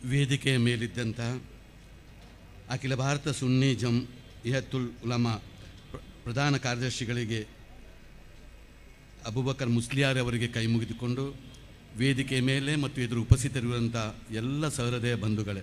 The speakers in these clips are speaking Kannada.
ವೇದಿಕೆಯ ಮೇಲಿದ್ದಂಥ ಅಖಿಲ ಭಾರತ ಸುನ್ನಿ ಜಂ ಇಹತ್ತುಲ್ ಉಲಮಾ ಪ್ರ- ಪ್ರಧಾನ ಕಾರ್ಯದರ್ಶಿಗಳಿಗೆ ಅಬುಬಕರ್ ಮುಸ್ಲಿಯಾರ್ ಅವರಿಗೆ ಕೈ ಮುಗಿದುಕೊಂಡು ವೇದಿಕೆಯ ಮೇಲೆ ಮತ್ತು ಎದುರು ಉಪಸ್ಥಿತರಿರುವಂಥ ಎಲ್ಲ ಸಹೃದಯ ಬಂಧುಗಳೇ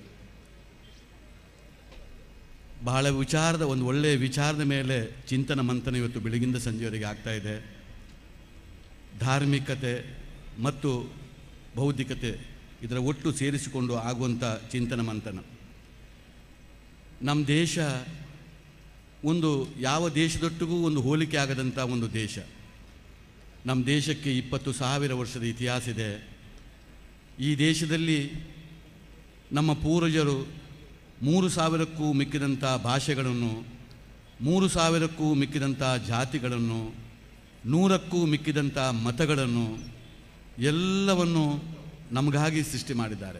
ಬಹಳ ವಿಚಾರದ ಒಂದು ಒಳ್ಳೆಯ ವಿಚಾರದ ಮೇಲೆ ಚಿಂತನ ಮಂಥನ ಇವತ್ತು ಬೆಳಗಿಂದ ಸಂಜೆವರೆಗೆ ಆಗ್ತಾ ಇದೆ ಧಾರ್ಮಿಕತೆ ಮತ್ತು ಬೌದ್ಧಿಕತೆ ಇದರ ಒಟ್ಟು ಸೇರಿಸಿಕೊಂಡು ಆಗುವಂಥ ಚಿಂತನ ಮಂಥನ ನಮ್ಮ ದೇಶ ಒಂದು ಯಾವ ದೇಶದೊಟ್ಟಿಗೂ ಒಂದು ಹೋಲಿಕೆ ಆಗದಂಥ ಒಂದು ದೇಶ ನಮ್ಮ ದೇಶಕ್ಕೆ ಇಪ್ಪತ್ತು ಸಾವಿರ ವರ್ಷದ ಇತಿಹಾಸ ಇದೆ ಈ ದೇಶದಲ್ಲಿ ನಮ್ಮ ಪೂರ್ವಜರು ಮೂರು ಸಾವಿರಕ್ಕೂ ಮಿಕ್ಕಿದಂಥ ಭಾಷೆಗಳನ್ನು ಮೂರು ಸಾವಿರಕ್ಕೂ ಮಿಕ್ಕಿದಂಥ ಜಾತಿಗಳನ್ನು ನೂರಕ್ಕೂ ಮಿಕ್ಕಿದಂಥ ಮತಗಳನ್ನು ಎಲ್ಲವನ್ನು ನಮಗಾಗಿ ಸೃಷ್ಟಿ ಮಾಡಿದ್ದಾರೆ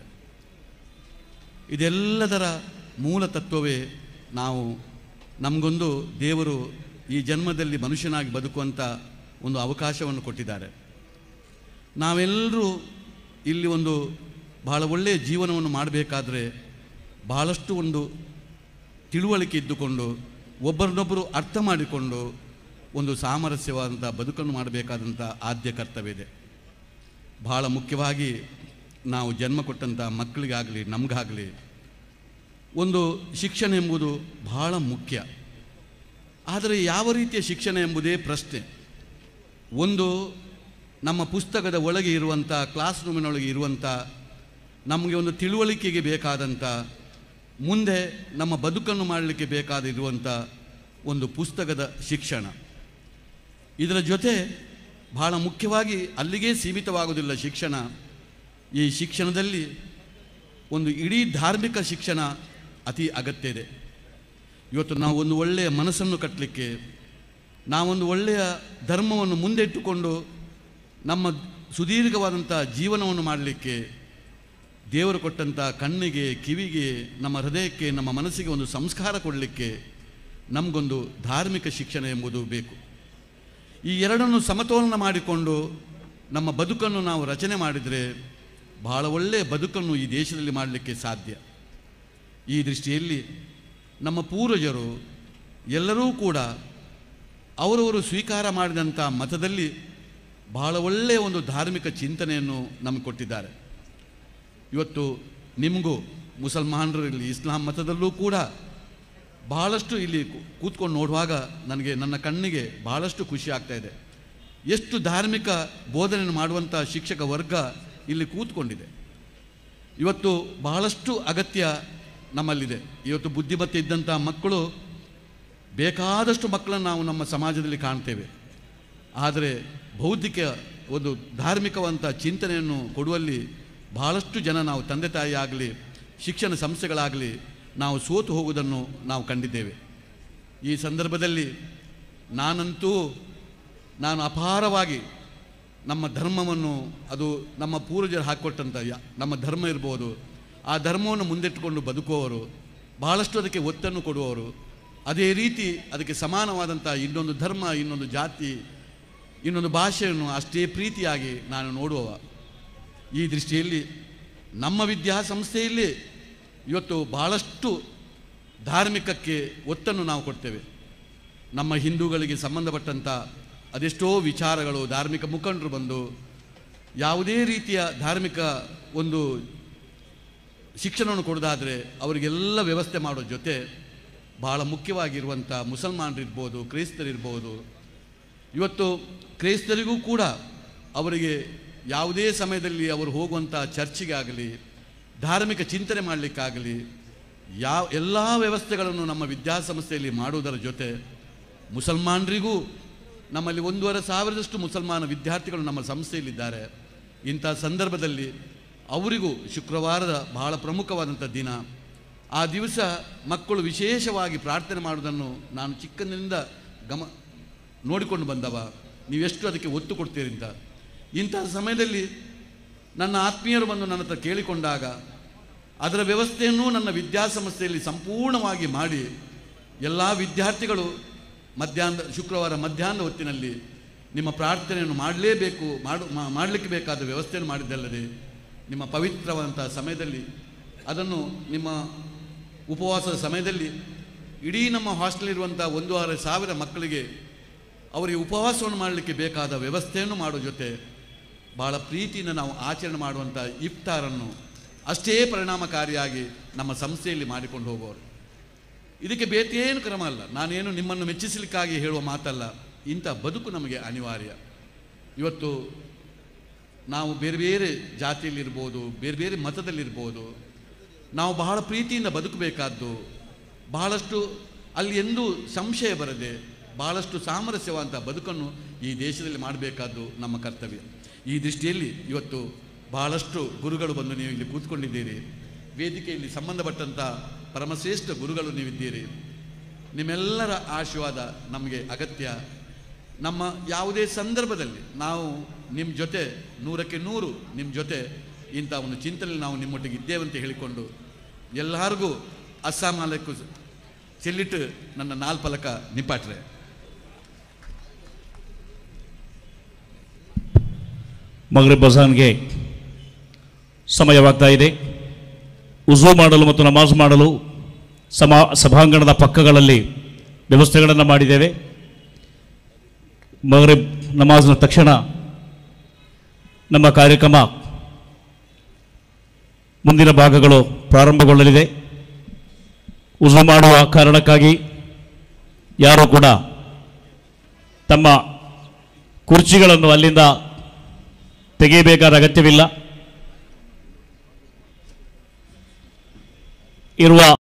ಇದೆಲ್ಲದರ ಮೂಲ ತತ್ವವೇ ನಾವು ನಮಗೊಂದು ದೇವರು ಈ ಜನ್ಮದಲ್ಲಿ ಮನುಷ್ಯನಾಗಿ ಬದುಕುವಂಥ ಒಂದು ಅವಕಾಶವನ್ನು ಕೊಟ್ಟಿದ್ದಾರೆ ನಾವೆಲ್ಲರೂ ಇಲ್ಲಿ ಒಂದು ಬಹಳ ಒಳ್ಳೆಯ ಜೀವನವನ್ನು ಮಾಡಬೇಕಾದ್ರೆ ಬಹಳಷ್ಟು ಒಂದು ತಿಳುವಳಿಕೆ ಇದ್ದುಕೊಂಡು ಒಬ್ಬರನ್ನೊಬ್ಬರು ಅರ್ಥ ಮಾಡಿಕೊಂಡು ಒಂದು ಸಾಮರಸ್ಯವಾದಂಥ ಬದುಕನ್ನು ಮಾಡಬೇಕಾದಂಥ ಆದ್ಯ ಕರ್ತವ್ಯ ಇದೆ ಬಹಳ ಮುಖ್ಯವಾಗಿ ನಾವು ಜನ್ಮ ಕೊಟ್ಟಂಥ ಮಕ್ಕಳಿಗಾಗಲಿ ನಮಗಾಗಲಿ ಒಂದು ಶಿಕ್ಷಣ ಎಂಬುದು ಬಹಳ ಮುಖ್ಯ ಆದರೆ ಯಾವ ರೀತಿಯ ಶಿಕ್ಷಣ ಎಂಬುದೇ ಪ್ರಶ್ನೆ ಒಂದು ನಮ್ಮ ಪುಸ್ತಕದ ಒಳಗೆ ಇರುವಂಥ ಕ್ಲಾಸ್ ರೂಮಿನೊಳಗೆ ಇರುವಂಥ ನಮಗೆ ಒಂದು ತಿಳುವಳಿಕೆಗೆ ಬೇಕಾದಂಥ ಮುಂದೆ ನಮ್ಮ ಬದುಕನ್ನು ಮಾಡಲಿಕ್ಕೆ ಬೇಕಾದ ಇರುವಂಥ ಒಂದು ಪುಸ್ತಕದ ಶಿಕ್ಷಣ ಇದರ ಜೊತೆ ಬಹಳ ಮುಖ್ಯವಾಗಿ ಅಲ್ಲಿಗೇ ಸೀಮಿತವಾಗುವುದಿಲ್ಲ ಶಿಕ್ಷಣ ಈ ಶಿಕ್ಷಣದಲ್ಲಿ ಒಂದು ಇಡೀ ಧಾರ್ಮಿಕ ಶಿಕ್ಷಣ ಅತಿ ಅಗತ್ಯ ಇದೆ ಇವತ್ತು ನಾವು ಒಂದು ಒಳ್ಳೆಯ ಮನಸ್ಸನ್ನು ಕಟ್ಟಲಿಕ್ಕೆ ನಾವೊಂದು ಒಳ್ಳೆಯ ಧರ್ಮವನ್ನು ಮುಂದೆ ಇಟ್ಟುಕೊಂಡು ನಮ್ಮ ಸುದೀರ್ಘವಾದಂಥ ಜೀವನವನ್ನು ಮಾಡಲಿಕ್ಕೆ ದೇವರು ಕೊಟ್ಟಂಥ ಕಣ್ಣಿಗೆ ಕಿವಿಗೆ ನಮ್ಮ ಹೃದಯಕ್ಕೆ ನಮ್ಮ ಮನಸ್ಸಿಗೆ ಒಂದು ಸಂಸ್ಕಾರ ಕೊಡಲಿಕ್ಕೆ ನಮಗೊಂದು ಧಾರ್ಮಿಕ ಶಿಕ್ಷಣ ಎಂಬುದು ಬೇಕು ಈ ಎರಡನ್ನು ಸಮತೋಲನ ಮಾಡಿಕೊಂಡು ನಮ್ಮ ಬದುಕನ್ನು ನಾವು ರಚನೆ ಮಾಡಿದರೆ ಬಹಳ ಒಳ್ಳೆಯ ಬದುಕನ್ನು ಈ ದೇಶದಲ್ಲಿ ಮಾಡಲಿಕ್ಕೆ ಸಾಧ್ಯ ಈ ದೃಷ್ಟಿಯಲ್ಲಿ ನಮ್ಮ ಪೂರ್ವಜರು ಎಲ್ಲರೂ ಕೂಡ ಅವರವರು ಸ್ವೀಕಾರ ಮಾಡಿದಂಥ ಮತದಲ್ಲಿ ಬಹಳ ಒಳ್ಳೆಯ ಒಂದು ಧಾರ್ಮಿಕ ಚಿಂತನೆಯನ್ನು ನಮಗೆ ಕೊಟ್ಟಿದ್ದಾರೆ ಇವತ್ತು ನಿಮಗೂ ಮುಸಲ್ಮಾನರಲ್ಲಿ ಇಸ್ಲಾಂ ಮತದಲ್ಲೂ ಕೂಡ ಬಹಳಷ್ಟು ಇಲ್ಲಿ ಕೂ- ಕೂತ್ಕೊಂಡು ನೋಡುವಾಗ ನನಗೆ ನನ್ನ ಕಣ್ಣಿಗೆ ಬಹಳಷ್ಟು ಖುಷಿ ಆಗ್ತಾ ಇದೆ ಎಷ್ಟು ಧಾರ್ಮಿಕ ಬೋಧನೆಯನ್ನು ಮಾಡುವಂಥ ಶಿಕ್ಷಕ ವರ್ಗ ಇಲ್ಲಿ ಕೂತ್ಕೊಂಡಿದೆ ಇವತ್ತು ಬಹಳಷ್ಟು ಅಗತ್ಯ ನಮ್ಮಲ್ಲಿದೆ ಇವತ್ತು ಬುದ್ಧಿಮತ್ತೆ ಇದ್ದಂಥ ಮಕ್ಕಳು ಬೇಕಾದಷ್ಟು ಮಕ್ಕಳನ್ನು ನಾವು ನಮ್ಮ ಸಮಾಜದಲ್ಲಿ ಕಾಣ್ತೇವೆ ಆದರೆ ಬೌದ್ಧಿಕ ಒಂದು ಧಾರ್ಮಿಕವಂತ ಚಿಂತನೆಯನ್ನು ಕೊಡುವಲ್ಲಿ ಬಹಳಷ್ಟು ಜನ ನಾವು ತಂದೆ ತಾಯಿ ಆಗಲಿ ಶಿಕ್ಷಣ ಸಂಸ್ಥೆಗಳಾಗಲಿ ನಾವು ಸೋತು ಹೋಗುವುದನ್ನು ನಾವು ಕಂಡಿದ್ದೇವೆ ಈ ಸಂದರ್ಭದಲ್ಲಿ ನಾನಂತೂ ನಾನು ಅಪಾರವಾಗಿ ನಮ್ಮ ಧರ್ಮವನ್ನು ಅದು ನಮ್ಮ ಪೂರ್ವಜರು ಹಾಕಿಕೊಟ್ಟಂಥ ಯ- ನಮ್ಮ ಧರ್ಮ ಇರ್ಬೋದು ಆ ಧರ್ಮವನ್ನು ಮುಂದಿಟ್ಟುಕೊಂಡು ಬದುಕುವವರು ಬಹಳಷ್ಟು ಅದಕ್ಕೆ ಒತ್ತನ್ನು ಕೊಡುವವರು ಅದೇ ರೀತಿ ಅದಕ್ಕೆ ಸಮಾನವಾದಂಥ ಇನ್ನೊಂದು ಧರ್ಮ ಇನ್ನೊಂದು ಜಾತಿ ಇನ್ನೊಂದು ಭಾಷೆಯನ್ನು ಅಷ್ಟೇ ಪ್ರೀತಿಯಾಗಿ ನಾನು ನೋಡುವವ ಈ ದೃಷ್ಟಿಯಲ್ಲಿ ನಮ್ಮ ವಿದ್ಯಾಸಂಸ್ಥೆಯಲ್ಲಿ ಇವತ್ತು ಬಹಳಷ್ಟು ಧಾರ್ಮಿಕಕ್ಕೆ ಒತ್ತನ್ನು ನಾವು ಕೊಡ್ತೇವೆ ನಮ್ಮ ಹಿಂದೂಗಳಿಗೆ ಸಂಬಂಧಪಟ್ಟಂಥ ಅದೆಷ್ಟೋ ವಿಚಾರಗಳು ಧಾರ್ಮಿಕ ಮುಖಂಡರು ಬಂದು ಯಾವುದೇ ರೀತಿಯ ಧಾರ್ಮಿಕ ಒಂದು ಶಿಕ್ಷಣವನ್ನು ಕೊಡೋದಾದರೆ ಅವರಿಗೆಲ್ಲ ವ್ಯವಸ್ಥೆ ಮಾಡೋ ಜೊತೆ ಬಹಳ ಮುಖ್ಯವಾಗಿರುವಂಥ ಮುಸಲ್ಮಾನರಿರ್ಬೋದು ಕ್ರೈಸ್ತರಿರ್ಬೋದು ಇವತ್ತು ಕ್ರೈಸ್ತರಿಗೂ ಕೂಡ ಅವರಿಗೆ ಯಾವುದೇ ಸಮಯದಲ್ಲಿ ಅವರು ಹೋಗುವಂಥ ಚರ್ಚಿಗೆ ಆಗಲಿ ಧಾರ್ಮಿಕ ಚಿಂತನೆ ಮಾಡಲಿಕ್ಕಾಗಲಿ ಯಾವ ಎಲ್ಲ ವ್ಯವಸ್ಥೆಗಳನ್ನು ನಮ್ಮ ವಿದ್ಯಾಸಂಸ್ಥೆಯಲ್ಲಿ ಮಾಡುವುದರ ಜೊತೆ ಮುಸಲ್ಮಾನರಿಗೂ ನಮ್ಮಲ್ಲಿ ಒಂದೂವರೆ ಸಾವಿರದಷ್ಟು ಮುಸಲ್ಮಾನ ವಿದ್ಯಾರ್ಥಿಗಳು ನಮ್ಮ ಸಂಸ್ಥೆಯಲ್ಲಿದ್ದಾರೆ ಇಂಥ ಸಂದರ್ಭದಲ್ಲಿ ಅವರಿಗೂ ಶುಕ್ರವಾರದ ಬಹಳ ಪ್ರಮುಖವಾದಂಥ ದಿನ ಆ ದಿವಸ ಮಕ್ಕಳು ವಿಶೇಷವಾಗಿ ಪ್ರಾರ್ಥನೆ ಮಾಡುವುದನ್ನು ನಾನು ಚಿಕ್ಕಂದಿನಿಂದ ಗಮ ನೋಡಿಕೊಂಡು ಬಂದವ ನೀವೆಷ್ಟು ಅದಕ್ಕೆ ಒತ್ತು ಕೊಡ್ತೀರಿ ಅಂತ ಇಂಥ ಸಮಯದಲ್ಲಿ ನನ್ನ ಆತ್ಮೀಯರು ಬಂದು ನನ್ನ ಹತ್ರ ಕೇಳಿಕೊಂಡಾಗ ಅದರ ವ್ಯವಸ್ಥೆಯನ್ನು ನನ್ನ ವಿದ್ಯಾಸಂಸ್ಥೆಯಲ್ಲಿ ಸಂಪೂರ್ಣವಾಗಿ ಮಾಡಿ ಎಲ್ಲ ವಿದ್ಯಾರ್ಥಿಗಳು ಮಧ್ಯಾಹ್ನ ಶುಕ್ರವಾರ ಮಧ್ಯಾಹ್ನ ಹೊತ್ತಿನಲ್ಲಿ ನಿಮ್ಮ ಪ್ರಾರ್ಥನೆಯನ್ನು ಮಾಡಲೇಬೇಕು ಮಾಡು ಮಾ- ಮಾಡಲಿಕ್ಕೆ ಬೇಕಾದ ವ್ಯವಸ್ಥೆಯನ್ನು ಮಾಡಿದ್ದಲ್ಲದೆ ನಿಮ್ಮ ಪವಿತ್ರವಾದಂಥ ಸಮಯದಲ್ಲಿ ಅದನ್ನು ನಿಮ್ಮ ಉಪವಾಸದ ಸಮಯದಲ್ಲಿ ಇಡೀ ನಮ್ಮ ಹಾಸ್ಟೆಲ್ ಇರುವಂಥ ಒಂದೂವರೆ ಸಾವಿರ ಮಕ್ಕಳಿಗೆ ಅವರಿಗೆ ಉಪವಾಸವನ್ನು ಮಾಡಲಿಕ್ಕೆ ಬೇಕಾದ ವ್ಯವಸ್ಥೆಯನ್ನು ಮಾಡೋ ಜೊತೆ ಬಹಳ ಪ್ರೀತಿಯಿಂದ ನಾವು ಆಚರಣೆ ಮಾಡುವಂಥ ಇಫ್ತಾರನ್ನು ಅಷ್ಟೇ ಪರಿಣಾಮಕಾರಿಯಾಗಿ ನಮ್ಮ ಸಂಸ್ಥೆಯಲ್ಲಿ ಮಾಡಿಕೊಂಡು ಹೋಗೋರು ಇದಕ್ಕೆ ಬೇತೇನು ಕ್ರಮ ಅಲ್ಲ ನಾನೇನು ನಿಮ್ಮನ್ನು ಮೆಚ್ಚಿಸಲಿಕ್ಕಾಗಿ ಹೇಳುವ ಮಾತಲ್ಲ ಇಂಥ ಬದುಕು ನಮಗೆ ಅನಿವಾರ್ಯ ಇವತ್ತು ನಾವು ಬೇರೆ ಬೇರೆ ಜಾತಿಯಲ್ಲಿರ್ಬೋದು ಬೇರೆ ಬೇರೆ ಮತದಲ್ಲಿರ್ಬೋದು ನಾವು ಬಹಳ ಪ್ರೀತಿಯಿಂದ ಬದುಕಬೇಕಾದ್ದು ಬಹಳಷ್ಟು ಅಲ್ಲಿ ಎಂದೂ ಸಂಶಯ ಬರದೆ ಬಹಳಷ್ಟು ಸಾಮರಸ್ಯವಂತ ಬದುಕನ್ನು ಈ ದೇಶದಲ್ಲಿ ಮಾಡಬೇಕಾದ್ದು ನಮ್ಮ ಕರ್ತವ್ಯ ಈ ದೃಷ್ಟಿಯಲ್ಲಿ ಇವತ್ತು ಬಹಳಷ್ಟು ಗುರುಗಳು ಬಂದು ನೀವು ಇಲ್ಲಿ ಕೂತ್ಕೊಂಡಿದ್ದೀರಿ ವೇದಿಕೆಯಲ್ಲಿ ಸಂಬಂಧಪಟ್ಟಂಥ ಪರಮಶ್ರೇಷ್ಠ ಗುರುಗಳು ನೀವಿದ್ದೀರಿ ನಿಮ್ಮೆಲ್ಲರ ಆಶೀರ್ವಾದ ನಮಗೆ ಅಗತ್ಯ ನಮ್ಮ ಯಾವುದೇ ಸಂದರ್ಭದಲ್ಲಿ ನಾವು ನಿಮ್ಮ ಜೊತೆ ನೂರಕ್ಕೆ ನೂರು ನಿಮ್ಮ ಜೊತೆ ಇಂಥ ಒಂದು ಚಿಂತನೆಯಲ್ಲಿ ನಾವು ನಿಮ್ಮೊಟ್ಟಿಗೆ ಇದ್ದೇವಂತ ಹೇಳಿಕೊಂಡು ಎಲ್ಲರಿಗೂ ಅಸ್ಸಾಮಾಲಕ್ಕೂ ಚೆಲ್ಲಿಟ್ಟು ನನ್ನ ನಾಲ್ಪಲಕ ನಿಪಾಟ್ರೆ ಮಗ್ರಿಬ್ ಬಜಾನ್ಗೆ ಸಮಯವಾಗ್ತಾ ಇದೆ ಉಜು ಮಾಡಲು ಮತ್ತು ನಮಾಜ್ ಮಾಡಲು ಸಮಾ ಸಭಾಂಗಣದ ಪಕ್ಕಗಳಲ್ಲಿ ವ್ಯವಸ್ಥೆಗಳನ್ನು ಮಾಡಿದ್ದೇವೆ ಮಗ್ರಿಬ್ ನಮಾಜ್ನ ತಕ್ಷಣ ನಮ್ಮ ಕಾರ್ಯಕ್ರಮ ಮುಂದಿನ ಭಾಗಗಳು ಪ್ರಾರಂಭಗೊಳ್ಳಲಿದೆ ಉಜು ಮಾಡುವ ಕಾರಣಕ್ಕಾಗಿ ಯಾರೂ ಕೂಡ ತಮ್ಮ ಕುರ್ಚಿಗಳನ್ನು ಅಲ್ಲಿಂದ ತೆಗೆಯಬೇಕಾದ ಅಗತ್ಯವಿಲ್ಲ ಇರುವ